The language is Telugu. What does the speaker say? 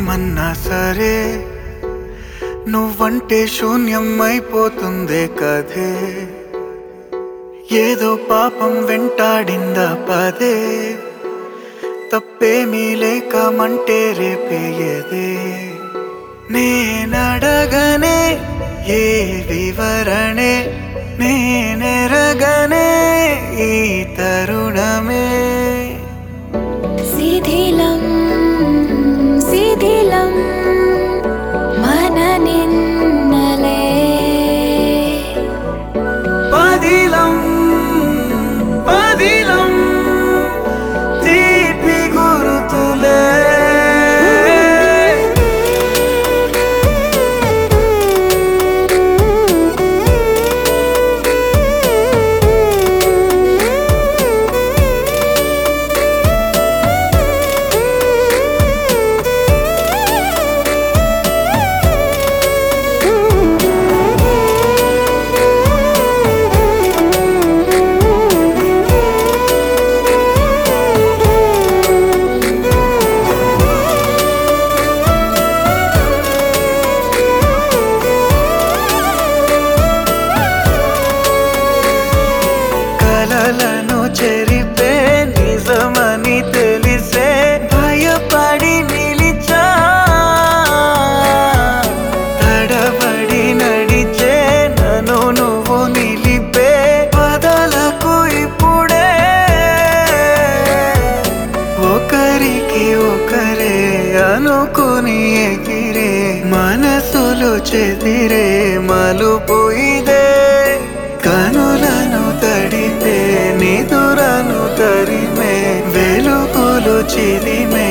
ఏమన్నా సరే నువ్వంటే శూన్యం అయిపోతుందే కథే ఏదో పాపం వెంటాడిందా పదే తప్పేమీ లేకమంటే రేపేయదే నేనడగనే ఏ వివరణే నేనెరగనే ఈ తరుణమే శిథిలం శిథిలం మన నిన్నలే పదిలం పదిలం తీపి గురుతులే కలలను చెరిపే నిజమని తెలిసే భయపడి నిలిచా తడబడి నడిచే నన్ను నువ్వు నిలిపే పదలకు ఇప్పుడే ఒకరికి ఒకరే అనుకుని ఎగిరే మనసులు చెదిరే మలుపు ఇదే కనులను తడిపే నిదురను తరిమే వెలుగులు చిరిమే